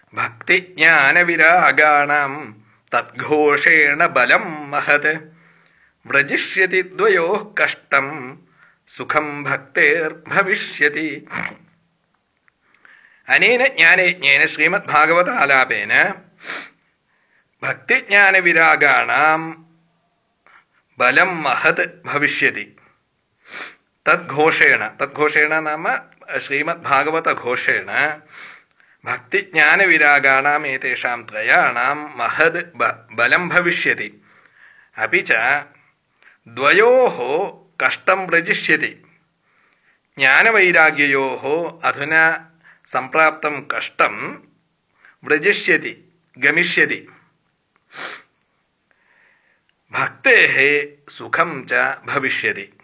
ഭക്തിജ്ഞാനവിരാഗാണാം തദ്ഘോഷേണ ബലം മഹത് വ്രജിഷ്യതി ദ്വയോ കഷ്ടം സുഖം ഭക്തേർഭവിഷ്യതി അനേന ജ്ഞാനയജ്ഞേന ശ്രീമദ് ഭാഗവതാലാപേന ഭക്തിജ്ഞാനവിരാഗാണാം ബലം മഹത് ഭവിഷ്യതി തദ്ഘോഷേണ തദ്ഘോഷേണ നാമ ശ്രീമദ് ഭാഗവത ഘോഷേണ ഭക്തിജ്ഞാനവിരാഗാണാം ഏതേഷാം ത്രയാണാം മഹത് ബലം ഭവിഷ്യതി अपि च द्वयोः कष्टं व्रजिष्यति ज्ञानवैराग्ययोः अधुना सम्प्राप्तं कष्टं व्रजिष्यति गमिष्यति भक्तेः सुखं च भविष्यति